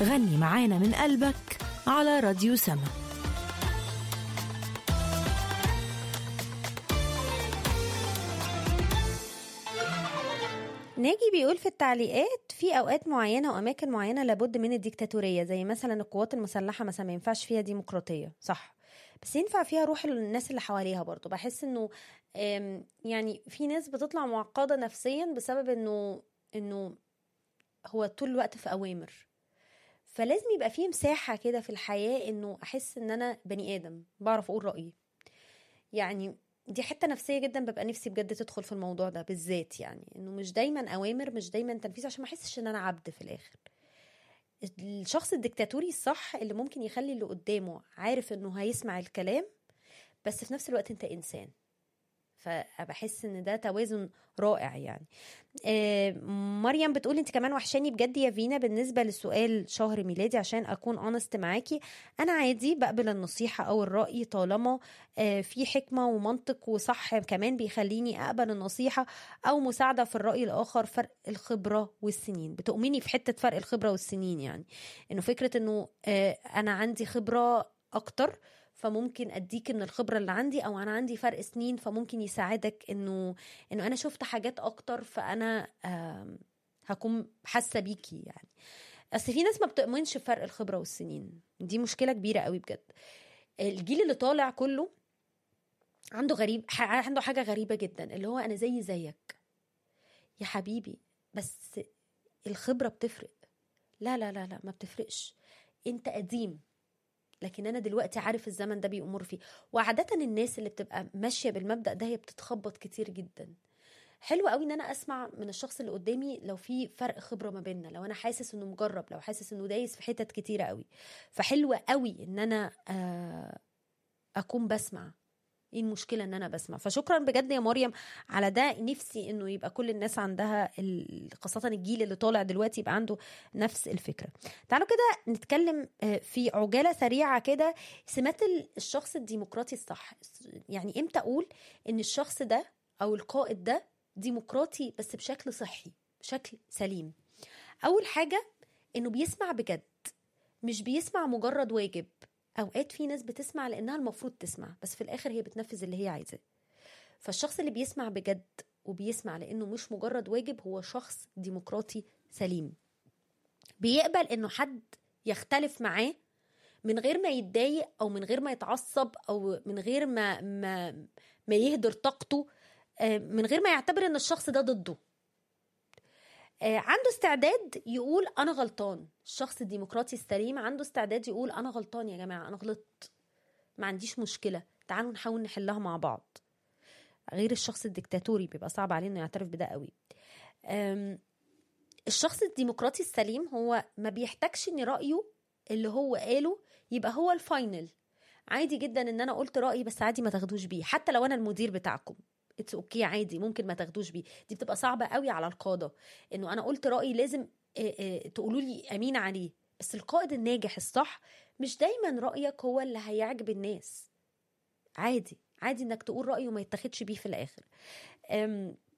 غني معانا من قلبك على راديو سما ناجي بيقول في التعليقات في اوقات معينه واماكن معينه لابد من الديكتاتوريه زي مثلا القوات المسلحه مثلا ما ينفعش فيها ديمقراطيه صح بس ينفع فيها روح الناس اللي حواليها برضو بحس انه آم، يعني في ناس بتطلع معقده نفسيا بسبب انه انه هو طول الوقت في اوامر فلازم يبقى فيه مساحه كده في الحياه انه احس ان انا بني ادم بعرف اقول رايي يعني دي حته نفسيه جدا ببقى نفسي بجد تدخل في الموضوع ده بالذات يعني انه مش دايما اوامر مش دايما تنفيذ عشان ما احسش ان انا عبد في الاخر الشخص الدكتاتوري الصح اللي ممكن يخلي اللي قدامه عارف انه هيسمع الكلام بس في نفس الوقت انت انسان فبحس ان ده توازن رائع يعني آه، مريم بتقول انت كمان وحشاني بجد يا فينا بالنسبه للسؤال شهر ميلادي عشان اكون اونست معاكي انا عادي بقبل النصيحه او الراي طالما آه، في حكمه ومنطق وصح كمان بيخليني اقبل النصيحه او مساعده في الراي الاخر فرق الخبره والسنين بتؤمني في حته فرق الخبره والسنين يعني انه فكره انه آه، انا عندي خبره اكتر فممكن اديك من الخبره اللي عندي او انا عندي فرق سنين فممكن يساعدك انه انه انا شفت حاجات اكتر فانا آم، هكون حاسه بيكي يعني اصل في ناس ما بتؤمنش بفرق الخبره والسنين دي مشكله كبيره قوي بجد الجيل اللي طالع كله عنده غريب ح- عنده حاجه غريبه جدا اللي هو انا زي زيك يا حبيبي بس الخبره بتفرق لا لا لا لا ما بتفرقش انت قديم لكن انا دلوقتي عارف الزمن ده بيأمر فيه وعادة الناس اللي بتبقى ماشية بالمبدأ ده هي بتتخبط كتير جدا حلو قوي ان انا اسمع من الشخص اللي قدامي لو في فرق خبره ما بيننا لو انا حاسس انه مجرب لو حاسس انه دايس في حتت كتيره قوي فحلو قوي ان انا آه، اكون بسمع ايه المشكله ان انا بسمع فشكرا بجد يا مريم على ده نفسي انه يبقى كل الناس عندها ال- خاصه الجيل اللي طالع دلوقتي يبقى عنده نفس الفكره تعالوا كده نتكلم آه، في عجاله سريعه كده سمات ال- الشخص الديمقراطي الصح يعني امتى اقول ان الشخص ده او القائد ده ديمقراطي بس بشكل صحي بشكل سليم اول حاجه انه بيسمع بجد مش بيسمع مجرد واجب اوقات في ناس بتسمع لانها المفروض تسمع بس في الاخر هي بتنفذ اللي هي عايزاه فالشخص اللي بيسمع بجد وبيسمع لانه مش مجرد واجب هو شخص ديمقراطي سليم بيقبل انه حد يختلف معاه من غير ما يتضايق او من غير ما يتعصب او من غير ما ما ما يهدر طاقته آه، من غير ما يعتبر ان الشخص ده ضده آه، عنده استعداد يقول انا غلطان الشخص الديمقراطي السليم عنده استعداد يقول انا غلطان يا جماعه انا غلطت ما عنديش مشكله تعالوا نحاول نحلها مع بعض غير الشخص الديكتاتوري بيبقى صعب عليه انه يعترف بده قوي أم، الشخص الديمقراطي السليم هو ما بيحتاجش ان رايه اللي هو قاله يبقى هو الفاينل عادي جدا ان انا قلت رايي بس عادي ما تاخدوش بيه حتى لو انا المدير بتاعكم اتس اوكي عادي ممكن ما تاخدوش بيه دي بتبقى صعبه قوي على القاده انه انا قلت رايي لازم آه، آه، تقولوا لي امين عليه بس القائد الناجح الصح مش دايما رايك هو اللي هيعجب الناس عادي عادي انك تقول راي وما يتاخدش بيه في الاخر أم،